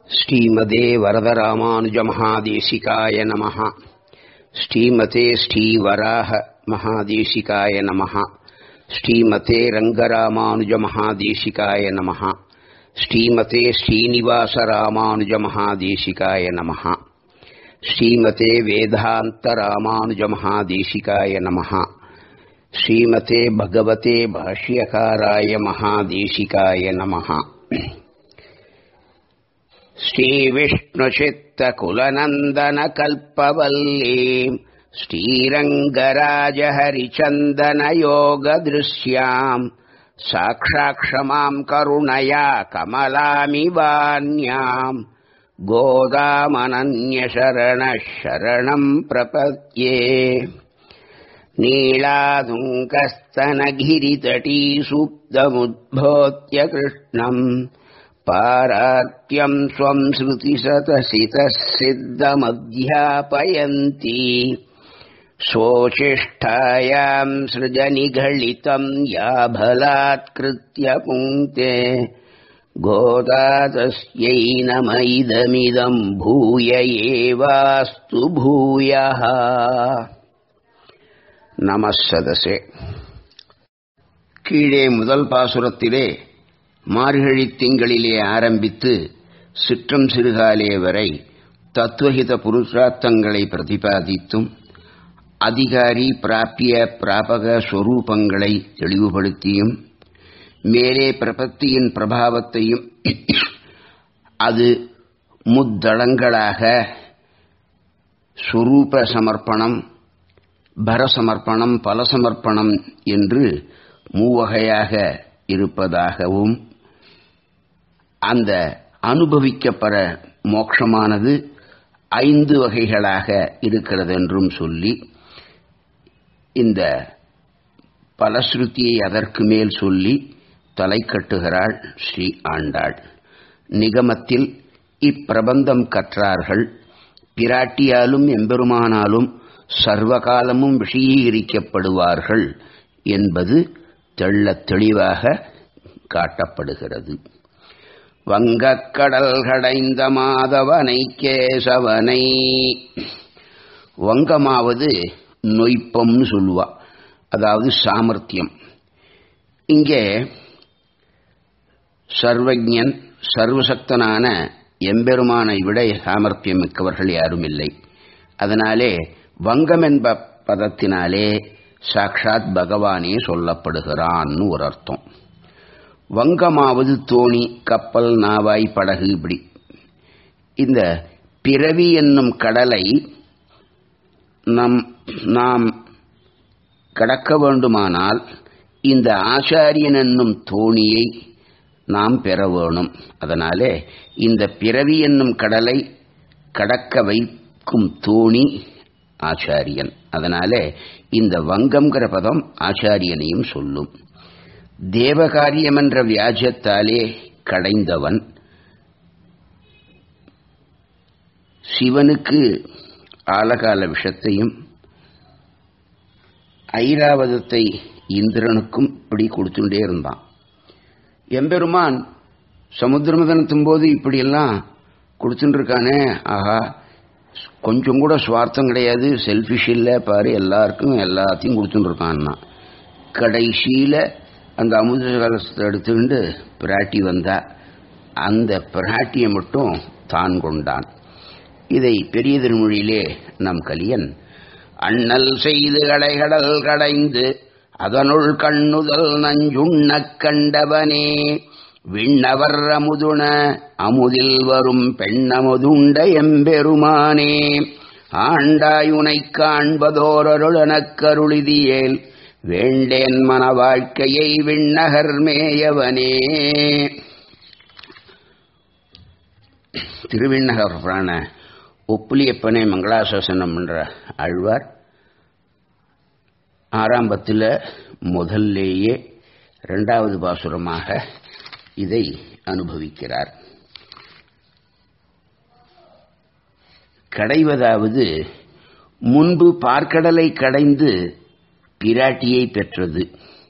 ஸ்ரீமதே வரதராமானுஜமகாதேசிகாய நமः ஸ்ரீமதே ஸ்ரீவராக மகாதேசிகாய நமः ஸ்ரீமதே ரங்கராமானுஜமகாதேசிகாய நமः ஸ்ரீமதே ஸ்ரீனிவாசராமானுஜமகாதேசிகாய நமः ஸ்ரீமதே வேதாந்தராமானுஜமகாதேசிகாய நமः ஸ்ரீமதே பகவதே பாஷ்யகாராய மகாதேசிகாய நமः श्रीविष्णुचित्तकुलनन्दनकल्पवल्लीम् श्रीरङ्गराजहरिचन्दनयोगदृश्याम् साक्षाक्षमाम् करुणया कमलामिवान्याम् गोदामनन्यशरणः शरणम् प्रपद्ये नीलादुङ्कस्तनगिरितटीसुप्तमुद्भोत्य कृष्णम् पारात्यम् स्वम् श्रुतिसतसितः सिद्धमध्यापयन्ती स्वोचिष्ठायाम् सृजनिघलितम् याभलात्कृत्य पुङ्क्ते गोदा तस्यै नम इदमिदम् भूय एवास्तु भूयः நம சதசே கீழே முதல் பாசுரத்திலே மார்கழி திங்களிலே ஆரம்பித்து சிற்றம் சிறுகாலே வரை தத்துவஹித புருஷார்த்தங்களை பிரதிபாதித்தும் அதிகாரி பிராப்பிய பிராபக ஸ்வரூபங்களை தெளிவுபடுத்தியும் மேலே பிரபத்தியின் பிரபாவத்தையும் அது முத்தளங்களாக ஸ்வரூப சமர்ப்பணம் பரசமர்ப்பணம் பலசமர்ப்பணம் என்று மூவகையாக இருப்பதாகவும் அந்த அனுபவிக்கப்பட மோட்சமானது ஐந்து வகைகளாக இருக்கிறது என்றும் சொல்லி இந்த பலஸ்ருதியை அதற்கு மேல் சொல்லி தலை கட்டுகிறாள் ஸ்ரீ ஆண்டாள் நிகமத்தில் இப்பிரபந்தம் கற்றார்கள் பிராட்டியாலும் எம்பெருமானாலும் சர்வகாலமும் விஷயீகரிக்கப்படுவார்கள் என்பது தெள்ளத் தெளிவாக காட்டப்படுகிறது வங்கக்கடல் கடைந்த மாதவனை கேசவனை வங்கமாவது நொய்ப்பம்னு சொல்லுவா அதாவது சாமர்த்தியம் இங்கே சர்வஜன் சர்வசக்தனான எம்பெருமானை விட சாமர்த்தியம் மிக்கவர்கள் யாரும் இல்லை அதனாலே வங்கம் என்ப பதத்தினாலே சாக்ஷாத் பகவானே சொல்லப்படுகிறான்னு ஒரு அர்த்தம் வங்கமாவது தோணி கப்பல் நாவாய் படகு இப்படி இந்த பிறவி என்னும் கடலை நம் நாம் கடக்க வேண்டுமானால் இந்த ஆச்சாரியன் என்னும் தோணியை நாம் பெற வேணும் அதனாலே இந்த பிறவி என்னும் கடலை கடக்க வைக்கும் தோணி ஆச்சாரியன் அதனாலே இந்த வங்கம்ங்கிற பதம் ஆச்சாரியனையும் சொல்லும் தேவகாரியம் என்ற வியாஜத்தாலே கடைந்தவன் சிவனுக்கு ஆலகால விஷத்தையும் ஐராவதத்தை இந்திரனுக்கும் இப்படி கொடுத்துட்டே இருந்தான் எம்பெருமான் சமுத்திரமதனத்தும் போது இப்படியெல்லாம் கொடுத்துட்டு இருக்கானே ஆஹா கொஞ்சம் கூட சுவார்த்தம் கிடையாது செல்ஃபிஷ் இல்லை பாரு எல்லாருக்கும் எல்லாத்தையும் கொடுத்துட்டு இருக்கான்னா கடைசியில் அந்த அமுத கலசத்தை எடுத்துக்கிட்டு பிராட்டி வந்தா அந்த பிராட்டியை மட்டும் தான் கொண்டான் இதை பெரிய திருமொழியிலே நம் கலியன் அண்ணல் செய்து கடைகடல் கடைந்து அதனுள் கண்ணுதல் நஞ்சுண்ணக் கண்டவனே விண்ணவர் அமுதுண அமுதில் வரும் பெண்ணமுதுண்ட எம்பெருமானே ஆண்டாயுனை காண்பதோரருளனக் கருளிதியேல் வேண்டேன் மன வாழ்க்கையை விண்ணகர் மேயவனே திருவிண்ணகர் பிராண ஒப்புலியப்பனை மங்களாசாசனம் என்ற ஆழ்வார் ஆரம்பத்தில் முதல்லேயே இரண்டாவது பாசுரமாக இதை அனுபவிக்கிறார் கடைவதாவது முன்பு பார்க்கடலை கடைந்து பிராட்டியை பெற்றது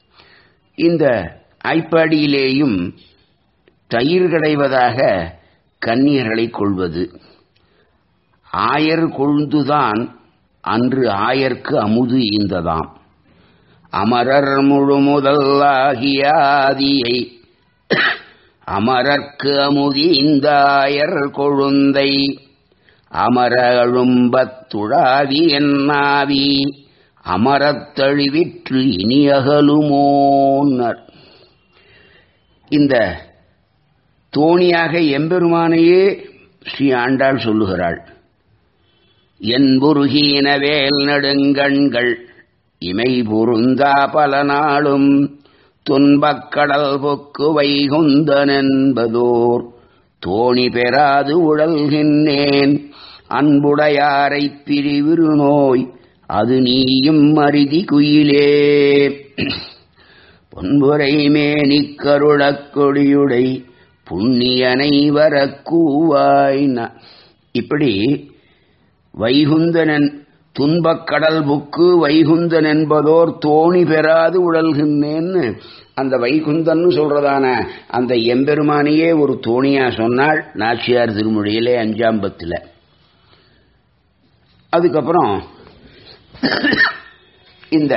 இந்த ஐப்பாடியிலேயும் தயிர் கடைவதாக கன்னியர்களை கொள்வது ஆயர் கொழுந்துதான் அன்று ஆயர்க்கு அமுது ஈந்ததாம் அமரர் முழு முதலாகிய ஆதியை அமரர்க்கு அமுதீந்தாயர் கொழுந்தை அமர அழும்பத்துழாவி என்னாவி அமரத்தழிவிற்று இனி அகலுமோன்னர் இந்த தோணியாக எம்பெருமானையே ஸ்ரீ ஆண்டாள் சொல்லுகிறாள் என்புருகீன வேல் நெடுங்கண்கள் இமை பொருந்தா பல நாளும் துன்பக்கடல் பொக்கு வைகுந்தனென்பதோர் தோணி பெறாது உழல்கின்றேன் அன்புடையாரைப் பிரிவிரு நோய் அது நீயும் அரிதி குயிலே பொன்புரை மேனிக் கருளக் கொடியுடை புண்ணியனை வரக்கூவாய்ன இப்படி வைகுந்தனன் துன்பக்கடல் புக்கு வைகுந்தன் என்பதோர் தோணி பெறாது உழல்கின்றேன்னு அந்த வைகுந்தன் சொல்றதான அந்த எம்பெருமானையே ஒரு தோணியா சொன்னாள் நாச்சியார் திருமொழியிலே அஞ்சாம்பத்தில் அதுக்கப்புறம் இந்த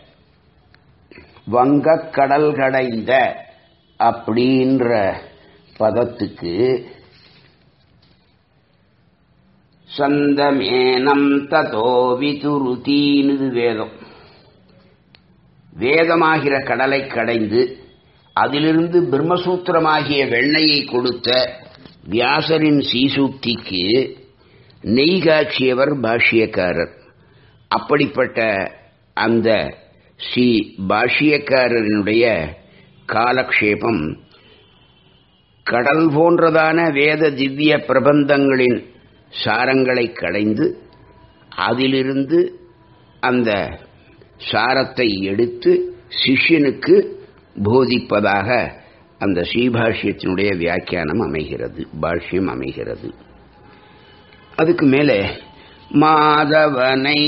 வங்கக்கடல் கடைந்த அப்படின்ற பதத்துக்கு சந்தமேனம் ததோ விதுருதீனது வேதம் வேதமாகிற கடலை கடைந்து அதிலிருந்து பிரம்மசூத்திரமாகிய வெண்ணையை கொடுத்த வியாசரின் சீசூக்திக்கு நெய் காட்சியவர் பாஷ்யக்காரர் அப்படிப்பட்ட அந்த ஸ்ரீ பாஷ்யக்காரரினுடைய காலக்ஷேபம் கடல் போன்றதான வேத திவ்ய பிரபந்தங்களின் சாரங்களை கடைந்து அதிலிருந்து அந்த சாரத்தை எடுத்து சிஷ்யனுக்கு போதிப்பதாக அந்த ஸ்ரீபாஷ்யத்தினுடைய வியாக்கியானம் அமைகிறது பாஷ்யம் அமைகிறது அதுக்கு மேலே மாதவனை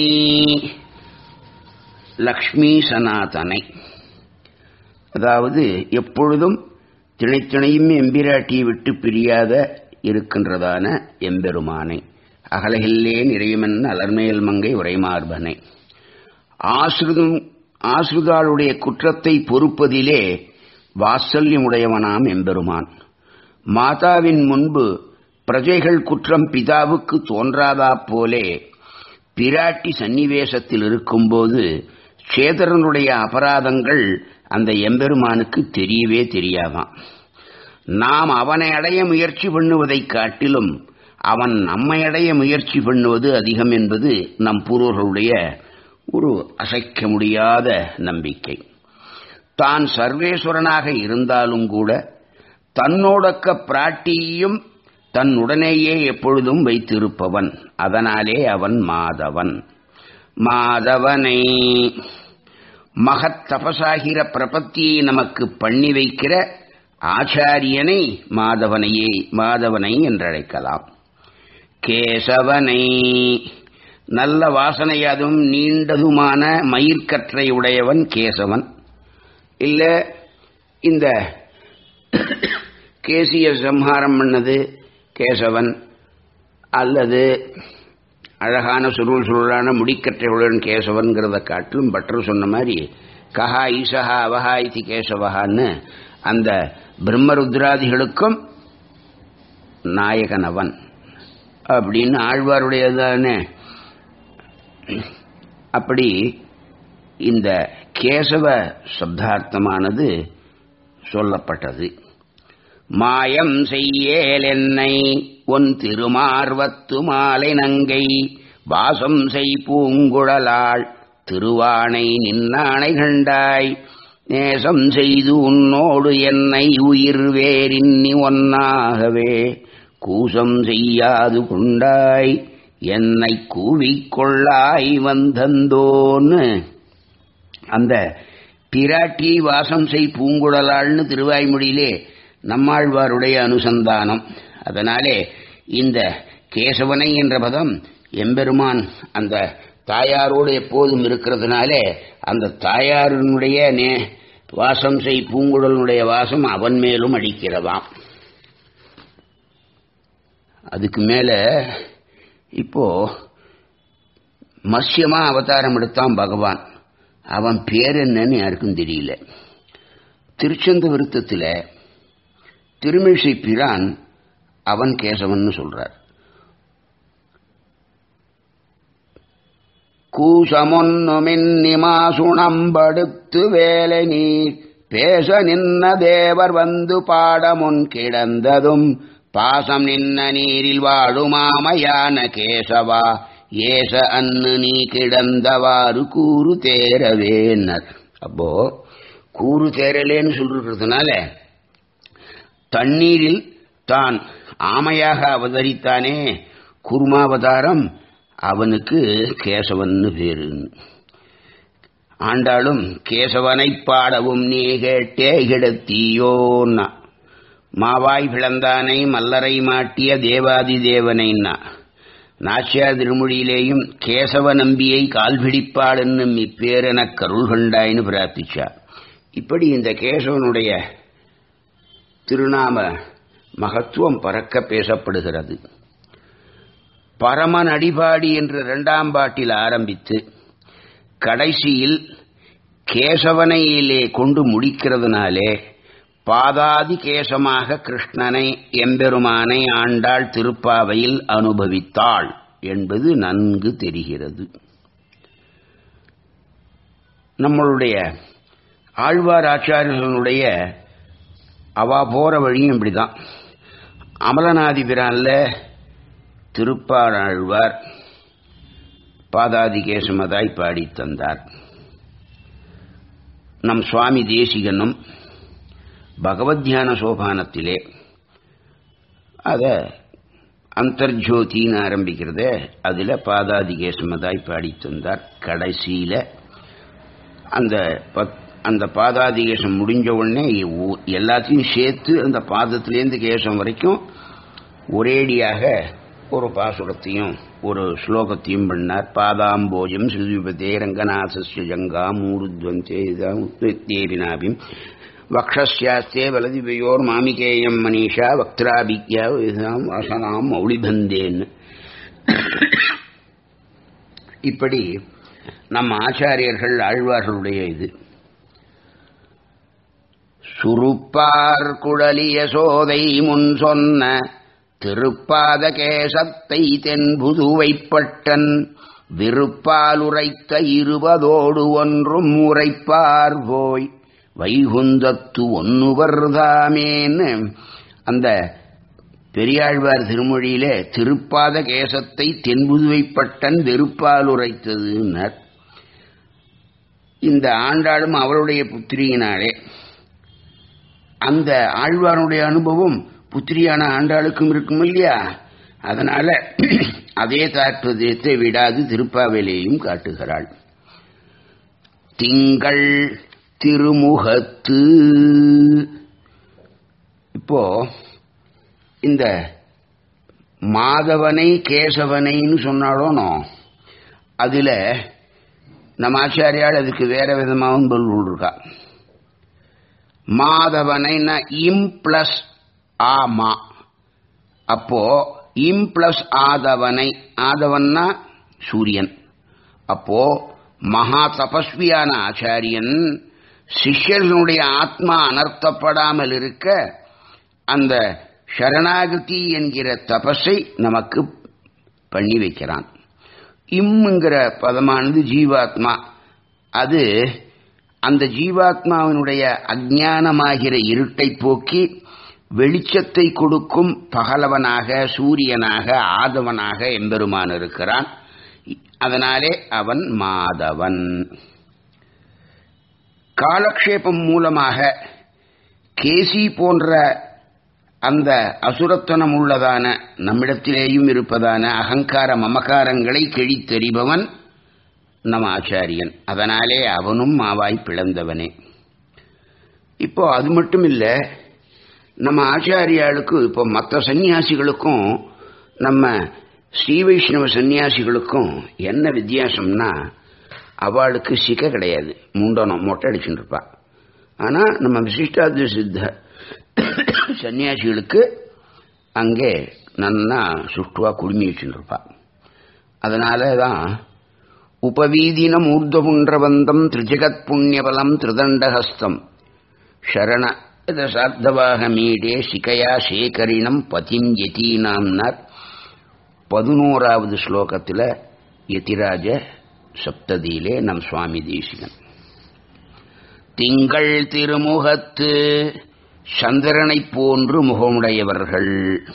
லக்ஷ்மி சனாதனை அதாவது எப்பொழுதும் திணைத்திணையும் எம்பிராட்டியை விட்டு பிரியாத இருக்கின்றதான எம்பெருமானை அகலகில்லே நிறையுமென் அலர்மேல் மங்கை உரைமார்பனை ஆசிரிதும் ஆசிரிதாளுடைய குற்றத்தை பொறுப்பதிலே வாத்சல்யமுடையவனாம் எம்பெருமான் மாதாவின் முன்பு பிரஜைகள் குற்றம் பிதாவுக்கு தோன்றாதா போலே பிராட்டி சன்னிவேசத்தில் இருக்கும்போது சேதரனுடைய அபராதங்கள் அந்த எம்பெருமானுக்கு தெரியவே தெரியாதாம் நாம் அவனை அடைய முயற்சி பண்ணுவதைக் காட்டிலும் அவன் நம்மை அடைய முயற்சி பண்ணுவது அதிகம் என்பது நம் பூர்வர்களுடைய ஒரு அசைக்க முடியாத நம்பிக்கை தான் சர்வேஸ்வரனாக இருந்தாலும் கூட தன்னோடக்க பிராட்டியையும் தன்னுடனேயே எப்பொழுதும் வைத்திருப்பவன் அதனாலே அவன் மாதவன் மாதவனை மகத் தபசாகிற பிரபத்தியை நமக்கு பண்ணி வைக்கிற ஆச்சாரியனை மாதவனையே மாதவனை என்றழைக்கலாம் கேசவனை நல்ல வாசனையாதும் நீண்டதுமான மயிர்கற்றை உடையவன் கேசவன் இல்ல இந்த கேசிய சம்ஹாரம் பண்ணது கேசவன் அல்லது அழகான சுருள் சுருளான முடிக்கற்றையுடன் கேசவன்கிறத காட்டிலும் பட்டர் சொன்ன மாதிரி கஹா ஈசஹா அவஹா இது கேசவஹான்னு அந்த பிரம்மருத்ராதிகளுக்கும் நாயகனவன் அப்படின்னு ஆழ்வாருடையதானே அப்படி இந்த கேசவ சப்தார்த்தமானது சொல்லப்பட்டது மாயம் செய்யேல் என்னை உன் திருமார்வத்து மாலை நங்கை வாசம் செய் பூங்குழலாள் திருவானை நின்னானை கண்டாய் நேசம் செய்து உன்னோடு என்னை உயிர் வேறின்னி ஒன்னாகவே கூசம் செய்யாது கொண்டாய் என்னை கூவிக்கொள்ளாய் வந்தந்தோன்னு அந்த பிராட்டியை வாசம் செய் பூங்குழலாள்னு திருவாய்மொழியிலே நம்மாழ்வாருடைய அனுசந்தானம் அதனாலே இந்த கேசவனை என்ற பதம் எம்பெருமான் அந்த தாயாரோடு எப்போதும் இருக்கிறதுனாலே அந்த தாயாரினுடைய நே வாசம் செய் பூங்குழலுடைய வாசம் அவன் மேலும் அடிக்கிறதாம் அதுக்கு மேல இப்போ மத்யமா அவதாரம் எடுத்தான் பகவான் அவன் பேர் என்னன்னு யாருக்கும் தெரியல திருச்சந்த விருத்தத்தில் திருமிழிசை பிரான் அவன் கேசவன் சொல்றார் கூசமொன்னுமின்னிமாசுணம்படுத்து வேலை நீர் பேச நின்ன தேவர் வந்து பாடமுன் கிடந்ததும் பாசம் நின்ன நீரில் வாழுமாமையான கேசவா ஏச அன்னு நீ கிடந்தவாறு கூறு தேரவேன்னர் அப்போ கூறு தேரலேன்னு சொல்றதுனால தண்ணீரில் தான் ஆமையாக அவதரித்தானே குருமாவதாரம் அவனுக்கு கேசவன்னு பேரு ஆண்டாளும் கேசவனை பாடவும் நீ கேட்டே கிடத்தியோன்னா மாவாய் பிளந்தானை மல்லரை மாட்டிய தேவாதி தேவனைன்னா நாச்சியார் திருமொழியிலேயும் கேசவ நம்பியை கால்பிடிப்பாள் என்னும் இப்பேரென கருள் கண்டாயின்னு பிரார்த்திச்சார் இப்படி இந்த கேசவனுடைய திருநாம மகத்துவம் பறக்க பேசப்படுகிறது பரமன் அடிபாடி என்ற இரண்டாம் பாட்டில் ஆரம்பித்து கடைசியில் கேசவனையிலே கொண்டு முடிக்கிறதுனாலே பாதாதி கேசமாக கிருஷ்ணனை எம்பெருமானை ஆண்டாள் திருப்பாவையில் அனுபவித்தாள் என்பது நன்கு தெரிகிறது நம்மளுடைய ஆழ்வார் ஆச்சாரியர்களுடைய அவா போற வழியும் இப்படிதான் அமலநாதி பிரான்ல திருப்பாழ்வார் பாதாதி கேசமதாய் பாடி தந்தார் நம் சுவாமி தேசிகனும் பகவத்யான சோபானத்திலே அத அந்தர்ஜோதின்னு ஆரம்பிக்கிறத அதுல பாதாதிகேசமதாய் பாடி தந்தார் கடைசியில அந்த அந்த பாதாதிகேசம் முடிஞ்ச உடனே எல்லாத்தையும் சேர்த்து அந்த பாதத்திலேருந்து கேசம் வரைக்கும் ஒரேடியாக ஒரு பாசுரத்தையும் ஒரு ஸ்லோகத்தையும் பண்ணார் பாதாம்போஜம் ஸ்ருதிபதே ரங்கநாசஸ்ய ஜங்கா மூருத்வந்தேபினாபிம் வக்ஷஸ்யாஸ்தே வலதிபயோர் மாமிகேயம் மனிஷா வக்திராபிக்யா வசனாம் மௌளிபந்தேன்னு இப்படி நம்ம ஆச்சாரியர்கள் ஆழ்வார்களுடைய இது சுருப்பார் குழலிய சோதை முன் சொன்ன திருப்பாத கேசத்தை தென்புதுவைப்பட்டன் விருப்பால் உரைத்த இருபதோடு ஒன்றும் உரைப்பார் போய் வைகுந்தத்து ஒன்னுவர்தாமேன்னு அந்த பெரியாழ்வார் திருமொழியிலே திருப்பாத கேசத்தை தென்புதுவைப்பட்டன் வெறுப்பால் உரைத்ததுன்னர் இந்த ஆண்டாளும் அவளுடைய புத்திரியினாலே அந்த ஆழ்வாருடைய அனுபவம் புத்திரியான ஆண்டாளுக்கும் இருக்கும் இல்லையா அதனால அதே தாற்பயத்தை விடாது திருப்பாவேலையும் காட்டுகிறாள் திங்கள் திருமுகத்து இப்போ இந்த மாதவனை கேசவனைன்னு சொன்னாலும் அதுல நம்ம ஆச்சாரியால் அதுக்கு வேற விதமாகவும் பொருள் இருக்கா மாதவனைன்னா இம் பிளஸ் ஆமா அப்போ இம் பிளஸ் ஆதவனை ஆதவன்னா சூரியன் அப்போ மகா தபஸ்வியான ஆச்சாரியன் சிஷ்யர்களுடைய ஆத்மா அனர்த்தப்படாமல் இருக்க அந்த சரணாகதி என்கிற தபஸை நமக்கு பண்ணி வைக்கிறான் இம்ங்கிற பதமானது ஜீவாத்மா அது அந்த ஜீவாத்மாவினுடைய அஜானமாகிற இருட்டை போக்கி வெளிச்சத்தை கொடுக்கும் பகலவனாக சூரியனாக ஆதவனாக எம்பெருமான் இருக்கிறான் அதனாலே அவன் மாதவன் காலக்ஷேபம் மூலமாக கேசி போன்ற அந்த அசுரத்தனம் உள்ளதான நம்மிடத்திலேயும் இருப்பதான அகங்கார மமகாரங்களை கிழித்தெறிபவன் நம் ஆச்சாரியன் அதனாலே அவனும் மாவாய் பிளந்தவனே இப்போ அது மட்டும் இல்லை நம்ம ஆச்சாரியாளுக்கு இப்போ மற்ற சன்னியாசிகளுக்கும் நம்ம ஸ்ரீ வைஷ்ணவ சன்னியாசிகளுக்கும் என்ன வித்தியாசம்னா அவளுக்கு சிக்க கிடையாது முண்டனம் மொட்டை அடிச்சுட்டு இருப்பா ஆனால் நம்ம விசிஷ்டாத்வ சித்த சன்னியாசிகளுக்கு அங்கே நன்னா சுஷ்டுவா குடுமி வச்சுருப்பா அதனால தான் உபவீதினம் ஊர்துபுன்றவந்தம் திரிஜகத் புண்ணியபலம் திருதண்டஹஸ்தம் ಶರಣ ಸಾರ್ಧವಾಹ ಮೀಡೆ ಶಿಖಯಾ ಶೇಖರಿಣಂ பதிம் யதீனாம்னார் பதினோராவது ஸ்லோகத்தில் யதிராஜ சப்ததியிலே நம் சுவாமி தேசிகன் திங்கள் திருமுகத்து சந்திரனைப் போன்று முகமுடையவர்கள்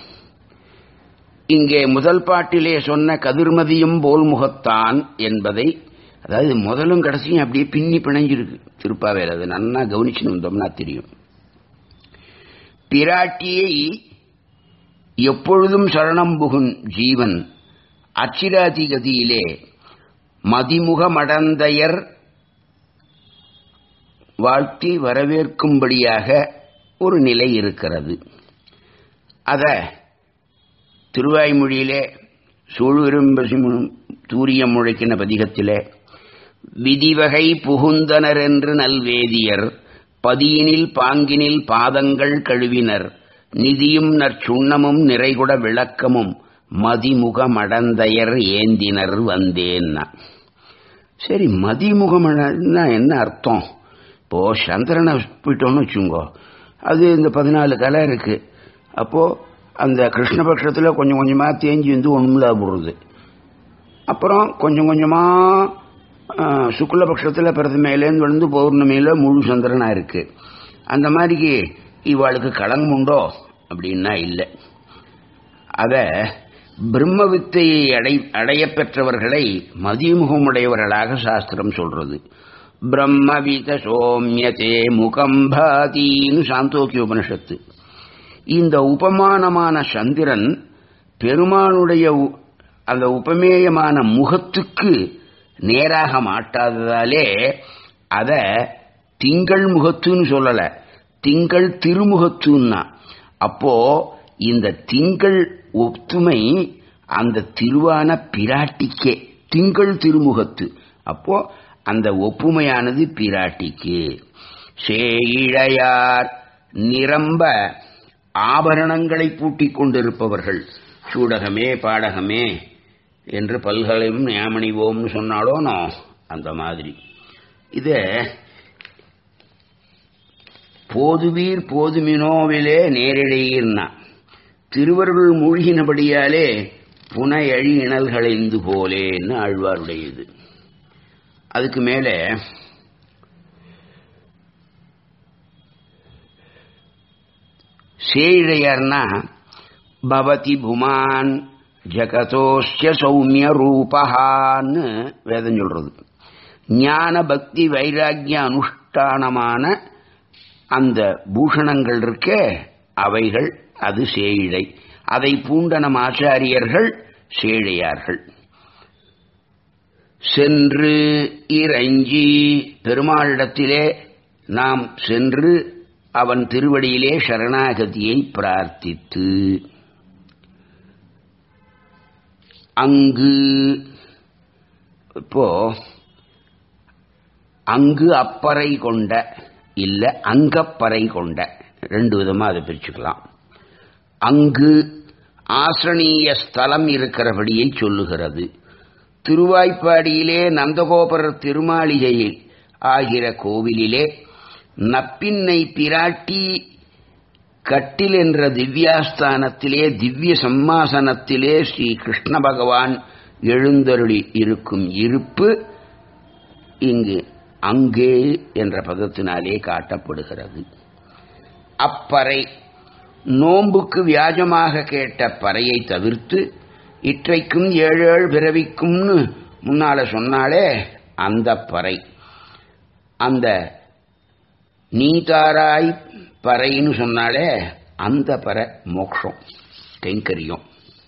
இங்கே முதல் பாட்டிலே சொன்ன கதிர்மதியும் போல் முகத்தான் என்பதை அதாவது முதலும் கடைசியும் அப்படியே பின்னி பிணைஞ்சிருக்கு திருப்பாவேர் அது நன்னா கவனிச்சுன்னு வந்தோம்னா தெரியும் பிராட்டியை எப்பொழுதும் சரணம் புகும் ஜீவன் அச்சிராதி கதியிலே மதிமுகமடந்தையர் வாழ்த்தி வரவேற்கும்படியாக ஒரு நிலை இருக்கிறது அத திருவாய்மொழியிலே சூழ்விரும்பசிமும் தூரியம் முழைக்கின பதிகத்திலே விதிவகை புகுந்தனர் என்று நல்வேதியர் பதியினில் பாங்கினில் பாதங்கள் கழுவினர் நிதியும் நற்சுண்ணமும் நிறைகுட விளக்கமும் மதிமுகமடந்தையர் ஏந்தினர் வந்தேன்னா சரி மதிமுகமடன்னா என்ன அர்த்தம் இப்போ சந்திரனை போயிட்டோம்னு வச்சுங்கோ அது இந்த பதினாலு கலை இருக்கு அப்போ அந்த கிருஷ்ணபக்ஷத்தில் கொஞ்சம் கொஞ்சமாக தேஞ்சி வந்து ஒன்றுமில்லா போடுறது அப்புறம் கொஞ்சம் கொஞ்சமாக சுக்லபக்ஷத்தில் பிரதமையிலேருந்து விழுந்து பௌர்ணமியில் முழு சந்திரனாக இருக்கு அந்த மாதிரிக்கு இவாளுக்கு களங்கம் உண்டோ அப்படின்னா இல்லை அத பிரம்ம வித்தையை அடை அடைய பெற்றவர்களை மதிமுகமுடையவர்களாக சாஸ்திரம் சொல்றது பிரம்மவித சோமியதே முகம்பாதின்னு சாந்தோக்கிய உபனிஷத்து இந்த உபமானமான சந்திரன் பெருமானுடைய அந்த உபமேயமான முகத்துக்கு நேராக மாட்டாததாலே அத திங்கள் முகத்துன்னு சொல்லல திங்கள் திருமுகத்துன்னா அப்போ இந்த திங்கள் ஒத்துமை அந்த திருவான பிராட்டிக்கே திங்கள் திருமுகத்து அப்போ அந்த ஒப்புமையானது பிராட்டிக்கு சேயிழையார் நிரம்ப ஆபரணங்களை பூட்டிக் கொண்டிருப்பவர்கள் சூடகமே பாடகமே என்று பல்கலையும் ஞாமணிவோம்னு சொன்னாலோனோ அந்த மாதிரி இத போதுவீர் போதுமினோவிலே நேரிடையீர்னா திருவருள் மூழ்கினபடியாலே புனையழி இணல்களைந்து போலேன்னு ஆழ்வாருடையது அதுக்கு மேலே சேழையர்னா பவதி புமான் ஜகதோஷ்ய சௌமிய ரூபகான்னு வேதம் சொல்றது ஞான பக்தி வைராக்கிய அனுஷ்டானமான அந்த பூஷணங்கள் இருக்கே அவைகள் அது சேயிழை அதை பூண்ட நம் ஆச்சாரியர்கள் சேழையார்கள் சென்று இறைஞ்சி பெருமாளிடத்திலே நாம் சென்று அவன் திருவடியிலே சரணாகதியை பிரார்த்தித்து அங்கு இப்போ அங்கு அப்பறை கொண்ட இல்ல அங்கப்பறை கொண்ட ரெண்டு விதமா அதை பிரிச்சுக்கலாம் அங்கு ஆசிரணீய ஸ்தலம் இருக்கிறபடியை சொல்லுகிறது திருவாய்ப்பாடியிலே நந்தகோபுர திருமாளிகையில் ஆகிற கோவிலிலே நப்பின்னை பிராட்டி கட்டில் என்ற திவ்யாஸ்தானத்திலே திவ்ய சம்மாசனத்திலே ஸ்ரீ கிருஷ்ண பகவான் எழுந்தருளி இருக்கும் இருப்பு இங்கு அங்கே என்ற பதத்தினாலே காட்டப்படுகிறது அப்பறை நோம்புக்கு வியாஜமாக கேட்ட பறையை தவிர்த்து இற்றைக்கும் ஏழு ஏழு பிறவிக்கும்னு முன்னால சொன்னாலே அந்த பறை அந்த நீதாராய் பறைன்னு சொன்னாலே அந்த பறை மோக்ஷம் கைங்கரியம்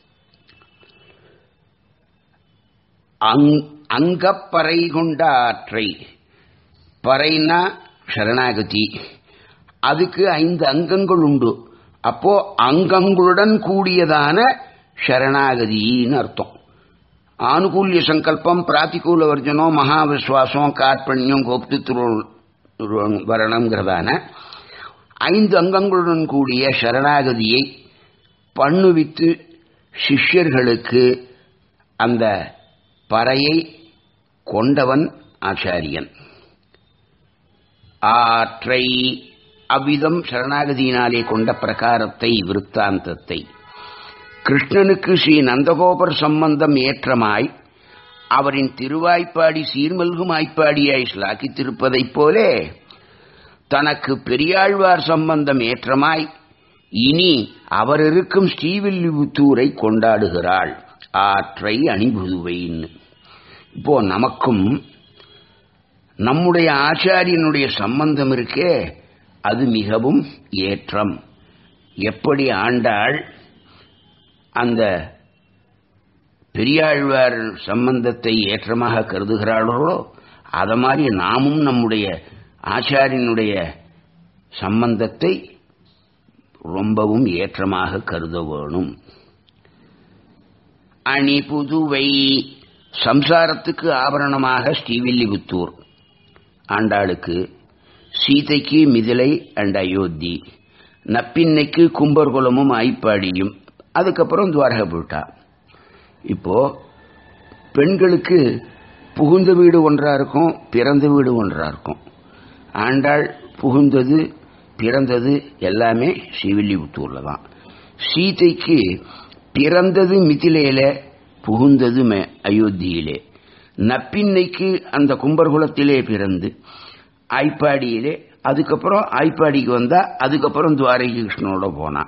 அங்கப்பறை கொண்ட ஆற்றை பறைனா சரணாகதி அதுக்கு ஐந்து அங்கங்கள் உண்டு அப்போ அங்கங்களுடன் கூடியதான சரணாகதின்னு அர்த்தம் ஆனுகூல்ய சங்கல்பம் பிராத்திகூல வர்ஜனம் மகாவிஸ்வாசம் கார்பண்யம் கோப்தித்ரு வரணுங்கிறதான ஐந்து அங்கங்களுடன் கூடிய சரணாகதியை பண்ணுவித்து சிஷ்யர்களுக்கு அந்த பறையை கொண்டவன் ஆச்சாரியன் ஆற்றை அவ்விதம் சரணாகதியினாலே கொண்ட பிரகாரத்தை விருத்தாந்தத்தை கிருஷ்ணனுக்கு ஸ்ரீ நந்தகோபர் சம்பந்தம் ஏற்றமாய் அவரின் திருவாய்ப்பாடி சீர்மல்கும் ஆய்ப்பாடியாய் ஸ்லாகித்திருப்பதைப் போலே தனக்கு பெரியாழ்வார் சம்பந்தம் ஏற்றமாய் இனி அவர் இருக்கும் ஸ்ரீவில்லிபுத்தூரை கொண்டாடுகிறாள் ஆற்றை அணிபுதுவைன்னு இப்போ நமக்கும் நம்முடைய ஆச்சாரியனுடைய சம்பந்தம் இருக்கே அது மிகவும் ஏற்றம் எப்படி ஆண்டாள் அந்த பெரியாழ்வார் சம்பந்தத்தை ஏற்றமாக கருதுகிறார்களோ அத மாதிரி நாமும் நம்முடைய ஆச்சாரியனுடைய சம்பந்தத்தை ரொம்பவும் ஏற்றமாக கருத வேணும் அணி புதுவை சம்சாரத்துக்கு ஆபரணமாக ஸ்ரீவில்லிபுத்தூர் ஆண்டாளுக்கு சீதைக்கு மிதிலை அண்ட் அயோத்தி நப்பின்னைக்கு கும்பர்குலமும் ஐப்பாடியும் அதுக்கப்புறம் துவாரகை போயிட்டா இப்போ பெண்களுக்கு புகுந்த வீடு ஒன்றா இருக்கும் பிறந்த வீடு ஒன்றா இருக்கும் ஆண்டாள் புகுந்தது பிறந்தது எல்லாமே ஸ்ரீவில்லிபுத்தூர்ல தான் சீதைக்கு பிறந்தது மிதிலையில புகுந்தது அயோத்தியிலே நப்பின்னைக்கு அந்த கும்பர்குலத்திலே பிறந்து ஐப்பாடியிலே அதுக்கப்புறம் ஐப்பாடிக்கு வந்தா அதுக்கப்புறம் துவாரகி கிருஷ்ணனோட போனான்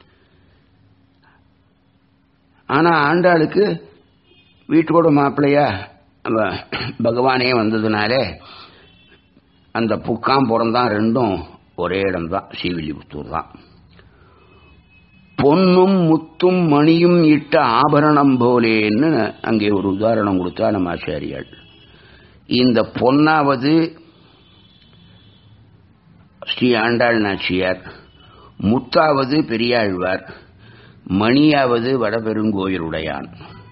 ஆனா ஆண்டாளுக்கு வீட்டோட மாப்பிள்ளையா பகவானே வந்ததுனால அந்த புக்காம் பிறந்தான் ரெண்டும் ஒரே இடம்தான் ஸ்ரீவில்லிபுத்தூர் தான் பொன்னும் முத்தும் மணியும் இட்ட ஆபரணம் போலேன்னு அங்கே ஒரு உதாரணம் கொடுத்தா நம்ம ஆச்சாரியாள் இந்த பொன்னாவது ஸ்ரீ ஆண்டாள் நாச்சியார் முத்தாவது பெரியாழ்வார் மணியாவது வடபெருங்கோயிலுடையான்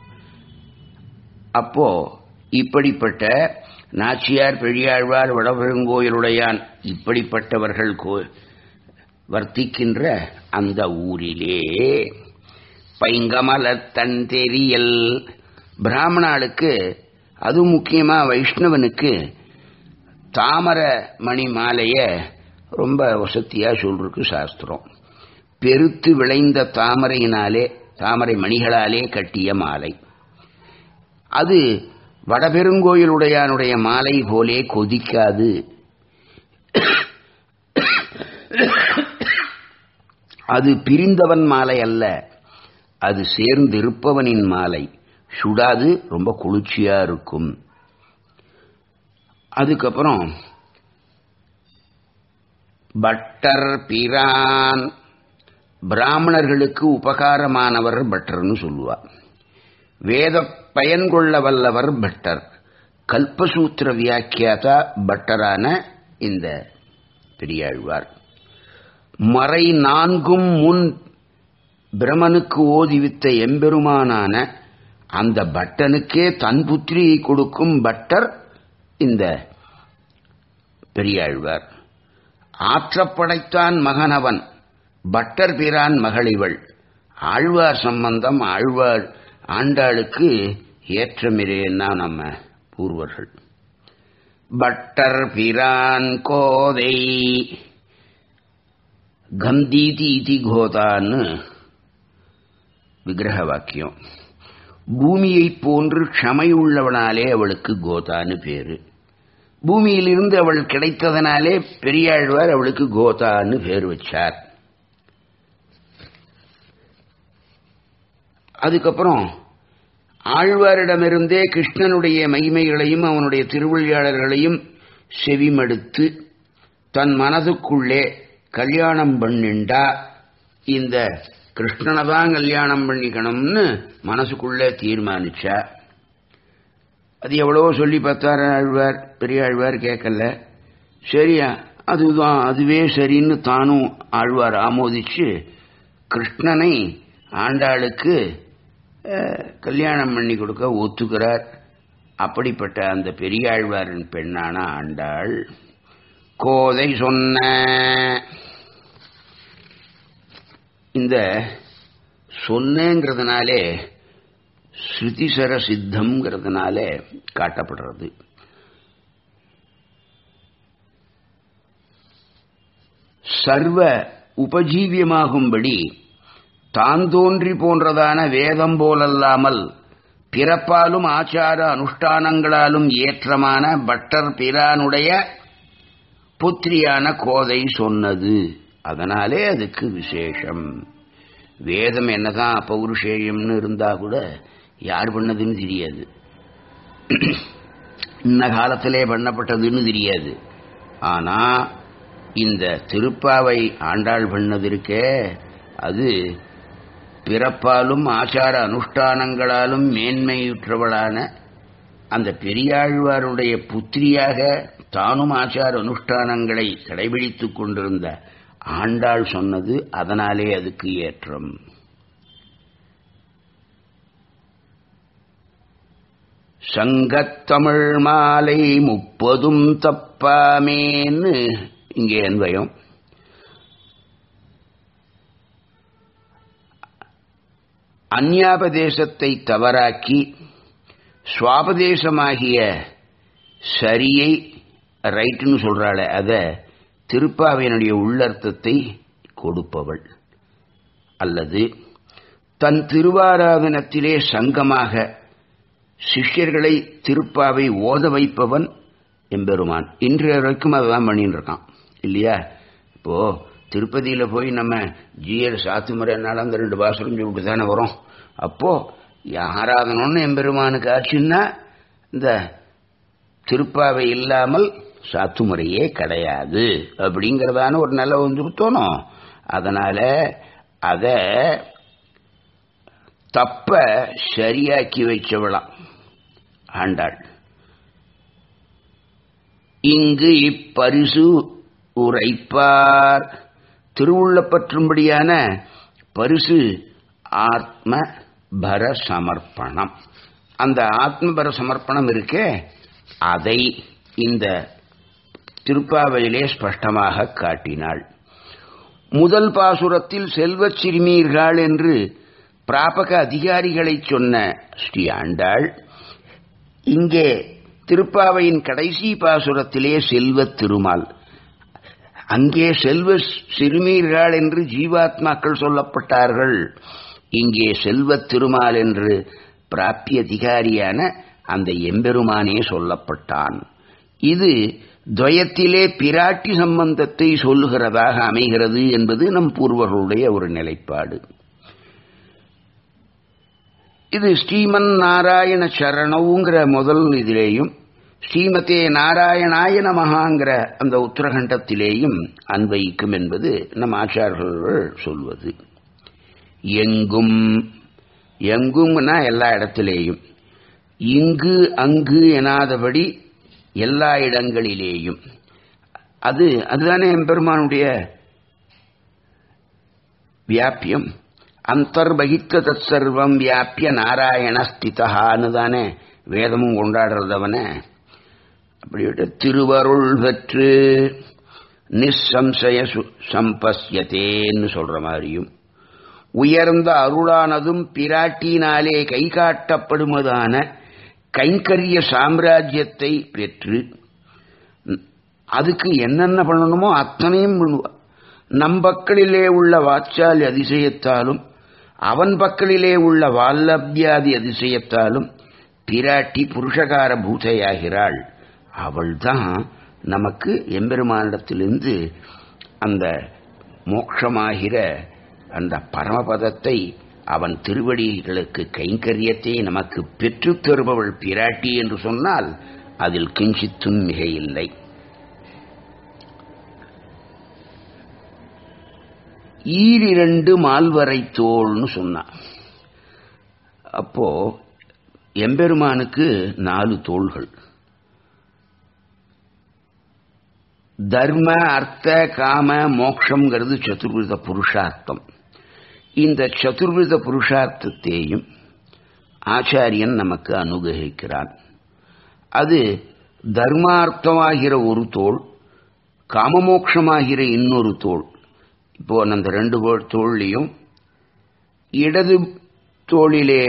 அப்போ இப்படிப்பட்ட நாச்சியார் பெரியாழ்வார் வடபெருங்கோயிலுடையான் இப்படிப்பட்டவர்கள் வர்த்திக்கின்ற அந்த ஊரிலே பைங்கமல தன் தெரியல் பிராமணாளுக்கு அது முக்கியமா வைஷ்ணவனுக்கு தாமர மணி மாலைய ரொம்ப வசதியா சொல்றதுக்கு சாஸ்திரம் பெருத்து விளைந்த தாமரையினாலே தாமரை மணிகளாலே கட்டிய மாலை அது வடபெருங்கோயிலுடையானுடைய மாலை போலே கொதிக்காது அது பிரிந்தவன் மாலை அல்ல அது சேர்ந்திருப்பவனின் மாலை சுடாது ரொம்ப குளிர்ச்சியா இருக்கும் அதுக்கப்புறம் பட்டர் பிரான் பிராமணர்களுக்கு உபகாரமானவர் பட்டர்னு சொல்லுவார் வேத பயன் கொள்ள வல்லவர் பட்டர் கல்பசூத்திர வியாக்கியாதா பட்டரான இந்த பெரியாழ்வார் மறை நான்கும் முன் பிரமனுக்கு ஓதிவித்த எம்பெருமானான அந்த பட்டனுக்கே தன் புத்திரியை கொடுக்கும் பட்டர் இந்த பெரியாழ்வார் ஆற்றப்படைத்தான் மகனவன் பட்டர் பிரான் மகளிவள் ஆழ்வார் சம்பந்தம் ஆழ்வார் ஆண்டாளுக்கு ஏற்றமிரேன்னா நம்ம பூர்வர்கள் பட்டர் பிரான் கோதை கந்தீதி இதி கோதான்னு விக்கிரக வாக்கியம் பூமியை போன்று க்ஷமையுள்ளவனாலே அவளுக்கு கோதான்னு பேரு பூமியிலிருந்து அவள் கிடைத்ததனாலே பெரியாழ்வார் அவளுக்கு கோதான்னு பேர் வச்சார் அதுக்கப்புறம் ஆழ்வாரிடமிருந்தே கிருஷ்ணனுடைய மகிமைகளையும் அவனுடைய திருவிழியாளர்களையும் செவிமடுத்து தன் மனதுக்குள்ளே கல்யாணம் பண்ணிண்டா இந்த கிருஷ்ணனை தான் கல்யாணம் பண்ணிக்கணும்னு மனசுக்குள்ளே தீர்மானிச்சா அது எவ்வளவோ சொல்லி பார்த்தார் ஆழ்வார் பெரிய ஆழ்வார் கேட்கல சரியா அதுதான் அதுவே சரின்னு தானும் ஆழ்வார் ஆமோதிச்சு கிருஷ்ணனை ஆண்டாளுக்கு கல்யாணம் பண்ணி கொடுக்க ஒத்துக்கிறார் அப்படிப்பட்ட அந்த பெரியாழ்வாரின் பெண்ணான ஆண்டாள் கோதை சொன்ன இந்த சொன்னேங்கிறதுனாலே ஸ்ருதிசர சித்தம்ங்கிறதுனால காட்டப்படுறது சர்வ உபஜீவியமாகும்படி தான் தோன்றி போன்றதான வேதம் போலல்லாமல் பிறப்பாலும் ஆச்சார அனுஷ்டானங்களாலும் ஏற்றமான பட்டர் பிரானுடைய புத்திரியான கோதை சொன்னது அதனாலே அதுக்கு விசேஷம் வேதம் என்னதான் பௌருஷேயம்னு இருந்தா கூட யார் பண்ணதுன்னு தெரியாது இன்ன காலத்திலே பண்ணப்பட்டதுன்னு தெரியாது ஆனா இந்த திருப்பாவை ஆண்டாள் பண்ணது இருக்கே அது பிறப்பாலும் ஆச்சார அனுஷ்டானங்களாலும் மேன்மையுற்றவளான அந்த பெரியாழ்வாருடைய புத்திரியாக தானும் ஆச்சார அனுஷ்டானங்களை கடைபிடித்துக் கொண்டிருந்த ஆண்டாள் சொன்னது அதனாலே அதுக்கு ஏற்றம் சங்கத்தமிழ் மாலை முப்பதும் தப்பாமேன்னு இங்கே அன்வயம் அந்யாபதேசத்தை தவறாக்கி சுவாபதேசமாகிய சரியை ரைட்டுன்னு சொல்றாள அத திருப்பாவையினுடைய உள்ளர்த்தத்தை கொடுப்பவள் அல்லது தன் திருவாராதனத்திலே சங்கமாக சிஷ்யர்களை திருப்பாவை ஓத வைப்பவன் எம்பெருமான் இன்றைய வரைக்கும் அதுதான் பண்ணிட்டு இருக்கான் இல்லையா இப்போ திருப்பதியில போய் நம்ம ஜிஎல் சாத்துமுறைனால அந்த ரெண்டு பாசனம் சொல்லிட்டு தானே வரோம் அப்போ ஆராதனம்னு எம்பெருமானுக்கு ஆச்சுன்னா இந்த திருப்பாவை இல்லாமல் சாத்துமுறையே கிடையாது அப்படிங்கிறதான ஒரு நல்ல வந்து தோணும் அதனால அத தப்ப சரியாக்கி வச்சவளாம் ஆண்டாள் இங்கு இப்பரிசு உரைப்பார் திருவுள்ளப்பற்றும்படியான பரிசு ஆத்ம பர சமர்ப்பணம் அந்த ஆத்மபர சமர்ப்பணம் இருக்கே அதை இந்த திருப்பாவையிலே ஸ்பஷ்டமாக காட்டினாள் முதல் பாசுரத்தில் செல்வச் சிறுமீர்கள் என்று பிராபக அதிகாரிகளை சொன்ன ஸ்ரீ ஆண்டாள் இங்கே திருப்பாவையின் கடைசி பாசுரத்திலே செல்வத் திருமால் அங்கே செல்வ சிறுமீர்கள் என்று ஜீவாத்மாக்கள் சொல்லப்பட்டார்கள் இங்கே செல்வத் திருமால் என்று பிராப்தி அதிகாரியான அந்த எம்பெருமானே சொல்லப்பட்டான் இது துவயத்திலே பிராட்டி சம்பந்தத்தை சொல்லுகிறதாக அமைகிறது என்பது நம் பூர்வர்களுடைய ஒரு நிலைப்பாடு இது ஸ்ரீமன் நாராயண சரணவுங்கிற முதல் இதிலேயும் ஸ்ரீமதே நாராயணாய நமகாங்கிற அந்த உத்தரகண்டத்திலேயும் அன்வயிக்கும் என்பது நம் ஆச்சார்கள் சொல்வது எங்கும் எங்கும்னா எல்லா இடத்திலேயும் இங்கு அங்கு எனாதபடி எல்லா இடங்களிலேயும் அது அதுதானே எம்பெருமானுடைய வியாபியம் அந்தர்பகித்த தத் சர்வம் வியாபிய நாராயண ஸ்திதான்னு தானே வேதமும் கொண்டாடுறதவன அப்படிவிட்டு திருவருள் பெற்று நிசம்சய சம்பஸ்யத்தேன்னு சொல்ற மாதிரியும் உயர்ந்த அருளானதும் பிராட்டினாலே கை காட்டப்படுவதான கைங்கரிய சாம்ராஜ்யத்தை பெற்று அதுக்கு என்னென்ன பண்ணணுமோ அத்தனையும் பண்ணுவா நம் பக்களிலே உள்ள வாச்சாலி அதிசயத்தாலும் அவன் பக்களிலே உள்ள வால்லபியாதி அதிசயத்தாலும் பிராட்டி புருஷகார பூதையாகிறாள் அவள்தான் நமக்கு எம்பெருமானிடத்திலிருந்து அந்த மோட்சமாகிற அந்த பரமபதத்தை அவன் திருவடிகளுக்கு கைங்கரியத்தை நமக்கு பெற்றுத் தருபவள் பிராட்டி என்று சொன்னால் அதில் கிஞ்சித்தும் மிக இல்லை ஈரிரண்டு மால்வரை தோள்னு சொன்னான் அப்போ எம்பெருமானுக்கு நாலு தோள்கள் தர்ம அர்த்த காம மோக்ஷங்கிறது சதுர்வித புருஷார்த்தம் இந்த சதுர்வித புருஷார்த்தத்தையும் ஆச்சாரியன் நமக்கு அனுகிரகிக்கிறான் அது தர்மார்த்தமாகிற ஒரு தோல் காமமோக்ஷமாகிற இன்னொரு தோல் இப்போ அந்த ரெண்டு தோல்லையும் இடது தோளிலே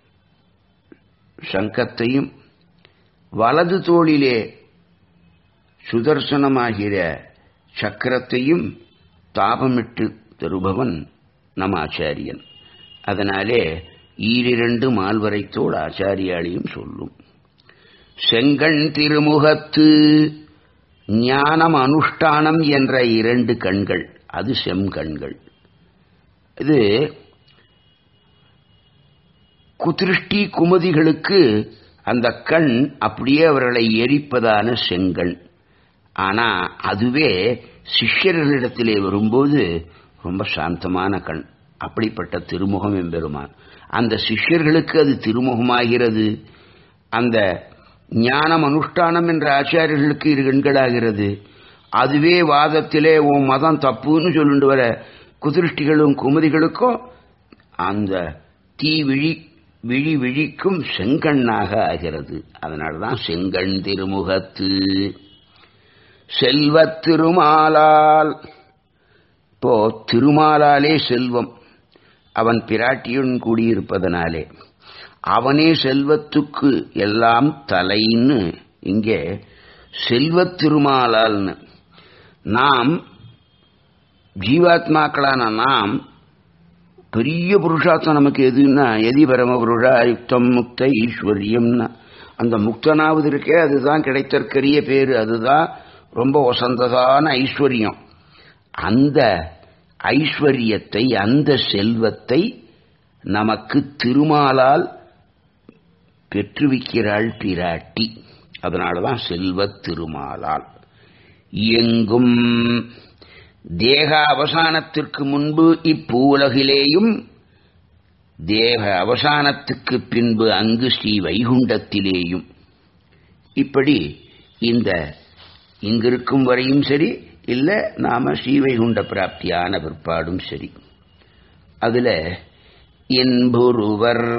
சங்கத்தையும் வலது தோளிலே சுதர்சனமாகிற சக்கரத்தையும் தாபமிட்டு தருபவன் நம் ஆச்சாரியன் அதனாலே ஈரிரண்டு மால்வரைத்தோடு ஆச்சாரியாளியும் சொல்லும் செங்கண் திருமுகத்து ஞானம் அனுஷ்டானம் என்ற இரண்டு கண்கள் அது செம்கண்கள் இது குதிருஷ்டி குமதிகளுக்கு அந்த கண் அப்படியே அவர்களை எரிப்பதான செங்கண் ஆனா அதுவே சிஷ்யர்களிடத்திலே வரும்போது ரொம்ப சாந்தமான கண் அப்படிப்பட்ட திருமுகம் எம்பெருமான் அந்த சிஷ்யர்களுக்கு அது திருமுகமாகிறது அந்த ஞானம் அனுஷ்டானம் என்ற ஆச்சாரியர்களுக்கு இரு கண்களாகிறது அதுவே வாதத்திலே உன் மதம் தப்புன்னு சொல்லிட்டு வர குதிருஷ்டிகளும் குமதிகளுக்கும் அந்த தீ விழி விழி விழிக்கும் செங்கண்ணாக ஆகிறது அதனால்தான் செங்கண் திருமுகத்து செல்வத் திருமாலால் இப்போ திருமாலாலே செல்வம் அவன் பிராட்டியுடன் கூடியிருப்பதனாலே அவனே செல்வத்துக்கு எல்லாம் தலைன்னு இங்கே செல்வத் திருமாலால்னு நாம் ஜீவாத்மாக்களான நாம் பெரிய புருஷார்த்தம் நமக்கு எதுன்னா எதி பரம புருஷா யுக்தம் முக்த ஈஸ்வரியம்னா அந்த முக்தனாவது இருக்கே அதுதான் கிடைத்தற்கரிய பேரு அதுதான் ரொம்ப வசந்ததான ஐஸ்வர்யம் அந்த ஐஸ்வர்யத்தை அந்த செல்வத்தை நமக்கு திருமாலால் பெற்றுவிக்கிறாள் பிராட்டி அதனாலதான் செல்வத் திருமாலால் எங்கும் தேக அவசானத்திற்கு முன்பு இப்பூலகிலேயும் தேக அவசானத்துக்கு பின்பு அங்கு ஸ்ரீ வைகுண்டத்திலேயும் இப்படி இந்த இங்கிருக்கும் வரையும் சரி இல்ல நாம ஸ்ரீவைகுண்ட பிராப்தியான பிற்பாடும் சரி அதுல என்பொருவர்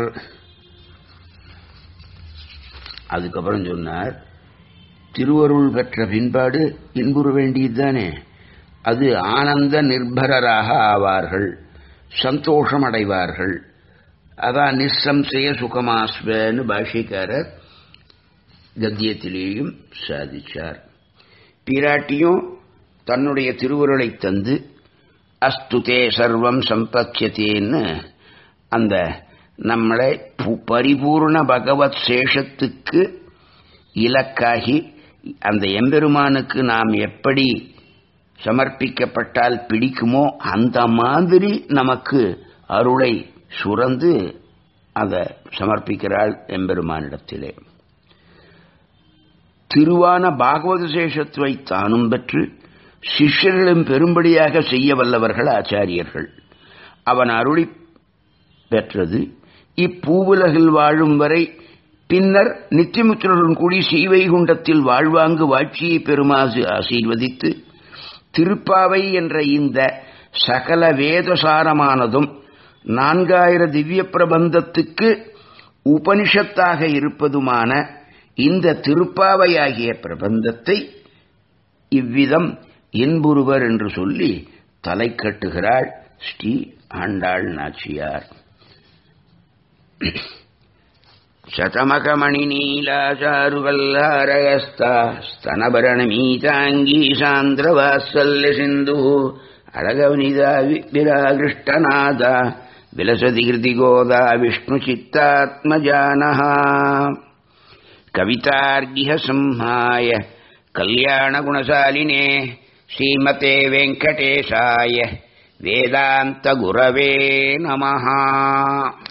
அதுக்கப்புறம் சொன்னார் திருவருள் பெற்ற பின்பாடு இன்புற வேண்டியதுதானே அது ஆனந்த நிர்பரராக ஆவார்கள் சந்தோஷம் அடைவார்கள் அதான் நிசம்சய சுகமாஸ்வன்னு பாஷிக்காரர் கத்தியத்திலேயும் சாதிச்சார் பிராட்டியும் தன்னுடைய திருவுருளை தந்து அஸ்துதே சர்வம் சம்பத்தியத்தேன்னு அந்த நம்மளை பரிபூர்ண பகவத் சேஷத்துக்கு இலக்காகி அந்த எம்பெருமானுக்கு நாம் எப்படி சமர்ப்பிக்கப்பட்டால் பிடிக்குமோ அந்த மாதிரி நமக்கு அருளை சுரந்து அதை சமர்ப்பிக்கிறாள் எம்பெருமானிடத்திலே திருவான பாகவத சேஷத்துவை தானும் பெற்று சிஷ்யர்களும் பெரும்படியாக செய்ய வல்லவர்கள் ஆச்சாரியர்கள் அவன் அருளி பெற்றது இப்பூவுலகில் வாழும் வரை பின்னர் நித்தியமுத்திரருடன் கூடி ஸ்ரீவைகுண்டத்தில் வாழ்வாங்கு வாட்சியை பெருமாசு ஆசீர்வதித்து திருப்பாவை என்ற இந்த சகல வேதசாரமானதும் நான்காயிர திவ்ய பிரபந்தத்துக்கு உபனிஷத்தாக இருப்பதுமான இந்த திருப்பாவையாகிய பிரபந்தத்தை இவ்விதம் இன்புருவர் என்று சொல்லி தலை கட்டுகிறாள் ஸ்ரீ ஆண்டாள் நாச்சியார் शतमकमणिनीलाचारुवल्लारगस्ता स्तनभरणमीताङ्गी सान्द्रवात्सल्यसिन्धुः अळगवनिदा विराकृष्टनादा विलसति कृतिगोदा विष्णुचित्तात्मजानः कवितार्गिह संहाय कल्याणगुणशालिने श्रीमते वेङ्कटेशाय वेदान्तगुरवे नमः